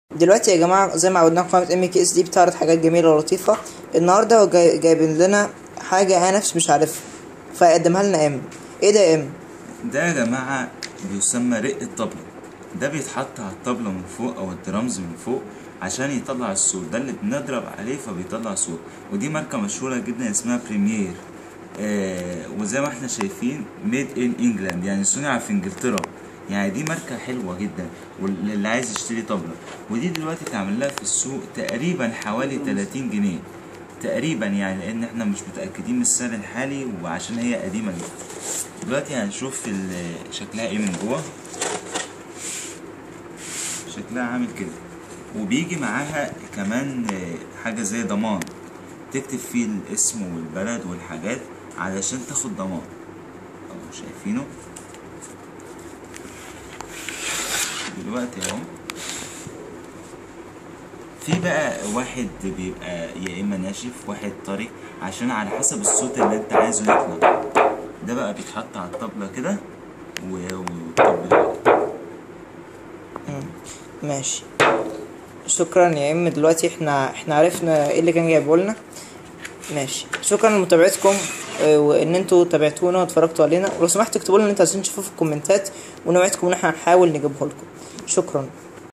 دلوقتي يا جماعة زي ما عودناكم قناة ام كي اس دي بتعرض حاجات جميلة ولطيفة النهاردة هو جاي جايبين لنا حاجة انا نفسي مش عارفها فيقدمها لنا ام ايه ده يا ام ده يا جماعة بيسمى رق الطبلة ده بيتحط على الطبلة من فوق أو الدرامز من فوق عشان يطلع الصوت ده اللي بنضرب عليه فبيطلع صوت ودي ماركة مشهورة جدا اسمها بريمير آه وزي ما احنا شايفين ميد ان انجلاند يعني صنع في انجلترا يعني دي ماركة حلوة جدا واللي عايز يشتري طبلة ودي دلوقتي تعمل لها في السوق تقريبا حوالي 30 جنيه تقريبا يعني لان احنا مش متأكدين من السعر الحالي وعشان هي قديمة جدا دلوقتي هنشوف ال- شكلها ايه من جوه شكلها عامل كده وبيجي معاها كمان آه، حاجة زي ضمان تكتب فيه الاسم والبلد والحاجات علشان تاخد ضمان اهو شايفينه دلوقتي اهو في بقى واحد بيبقى يا اما ناشف واحد طري عشان على حسب الصوت اللي انت عايزه يطلع ده بقى بيتحط على الطبلة كده و- وتطبل عليه ماشي شكرا يا ام دلوقتي احنا احنا عرفنا ايه اللي كان جايبه لنا ماشي شكرا لمتابعتكم آه، وان انتوا تابعتونا واتفرجتوا علينا ولو سمحتوا اكتبوا لنا اللي انتوا عايزين تشوفوه في الكومنتات ونوعدكم ان احنا هنحاول نجيبه لكم شكرا